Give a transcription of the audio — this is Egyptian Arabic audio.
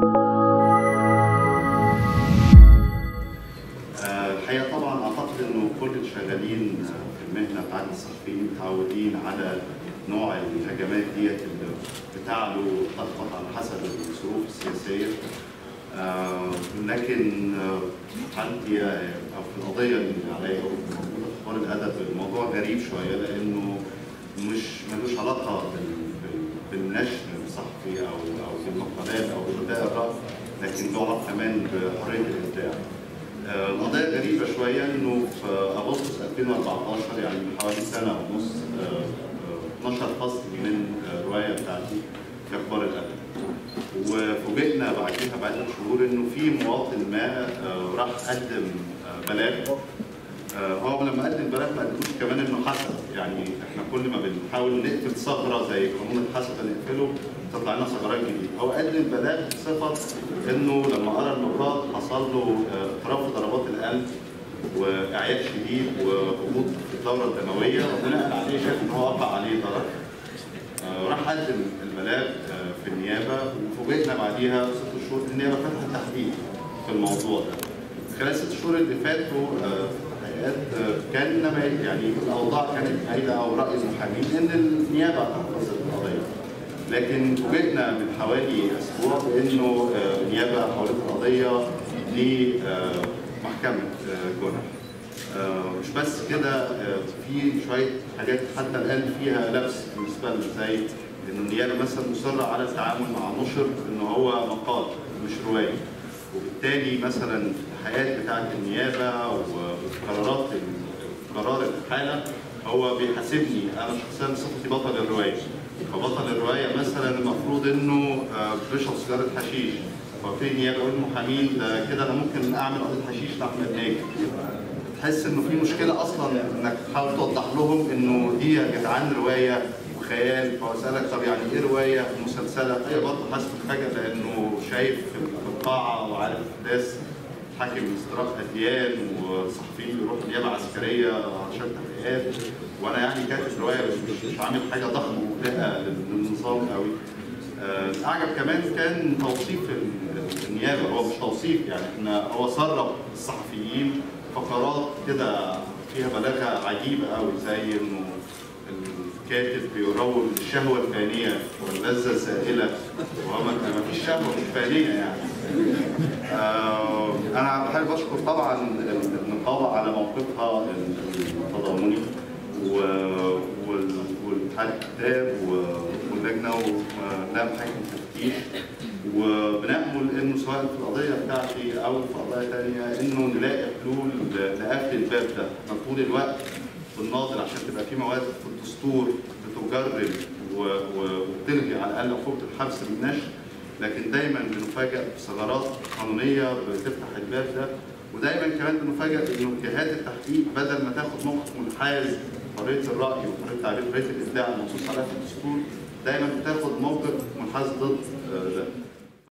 آه، الحقيقه طبعا اعتقد انه كل الشغالين في المهنه بتاعت الصحفيين متعودين على نوع الهجمات ديت اللي بتعلو وتخبط على حسب الظروف السياسيه آه، لكن آه، عندي آه، او في القضيه اللي عليا موجوده في اخبار الادب الموضوع غريب شويه لانه مش ملوش علاقه بال- بال- بالنشر الصحفي او او بالمقالات او بابداء الراي لكن له علاقه كمان بحريه الابداع. آه، القضيه غريبه شويه انه في اغسطس 2014 يعني من حوالي سنه ونص آه، آه، 12 فصل من آه، روايه بتاعتي في اخبار الادب. وفوجئنا بعدها بعدة شهور انه في مواطن ما آه، راح قدم آه، بلاغ آه، هو لما قدم بلاغ ما قدموش كمان انه حسد يعني احنا كل ما بنحاول نقفل ثغره زي قانون الحسد نقفله تطلع لنا ثغرات جديده هو قدم بلاغ بصفه انه لما قرا النقاط حصل له آه، اضطراب في ضربات القلب واعياء شديد وهبوط في الدوره الدمويه وبناء عليه شاف ان هو وقع عليه ضرر آه، راح قدم البلاغ آه، في النيابه وفوجئنا بعديها ست شهور النيابه فتحت تحقيق في الموضوع ده. خلال ست شهور اللي فاتوا آه، الحقيقات آه، كان نما- يعني الاوضاع كانت مايله او راي المحامين ان النيابه تحفظ القضيه. لكن فوجئنا من حوالي اسبوع بانه آه، النيابه حولت القضيه لمحكمه جنح. آه، مش بس كده آه، في شويه حاجات حتى الان فيها لبس بالنسبه لنا زي ان النيابه مثلا مصره على التعامل مع نشر ان هو مقال مش روايه وبالتالي مثلا الحياه بتاعه النيابه وقرارات قرار الحاله هو بيحاسبني انا شخصيا صفتي بطل الروايه فبطل الروايه مثلا المفروض انه آه، بيشرب سيجاره حشيش فبتيجي النيابه يقول المحامين ده كده انا ممكن اعمل قضيه حشيش لاحمد ناجي تحس انه في مشكله اصلا انك تحاول توضح لهم انه دي يا جدعان روايه وخيال فاسالك طب يعني ايه روايه مسلسله؟ هي برضه حاسس فجاه لانه شايف في القاعه وعارف الاحداث حاكم استراق اديان وصحفيين بيروحوا نيابه عسكريه عشان تحقيقات وانا يعني كاتب روايه بس مش, مش عامل حاجه ضخمه ومقلقه للنظام قوي. آه، الاعجب كمان كان توصيف ال- النيابه هو مش توصيف يعني احنا هو سرب الصحفيين فقرات كده فيها بلاغه عجيبه قوي زي انه الكاتب بيروج الشهوه الفانيه واللذه الزائله وهو ما ما فيش شهوه مش فانيه يعني. آه، انا بحب اشكر طبعا النقابه على موقفها التضامني و- وال- والاتحاد الكتاب و- واللجنه ولها محاكم تفتيش وبنامل انه سواء في القضيه بتاعتي او في قضايا ثانيه انه نلاقي حلول لقفل الباب ده احنا طول الوقت بنناضل عشان تبقى في مواد في الدستور بتجرد و- و- وبتلغي على الاقل عقوبه الحبس بالنشر لكن دايما بنفاجئ بثغرات قانونيه بتفتح الباب ده ودايما كمان بنفاجئ انه جهات التحقيق بدل ما تاخد موقف منحاز حريه الراي وحريه التعبير وحريه الابداع المنصوص عليها في الدستور دايما بتاخد موقف منحاز ضد آه، ده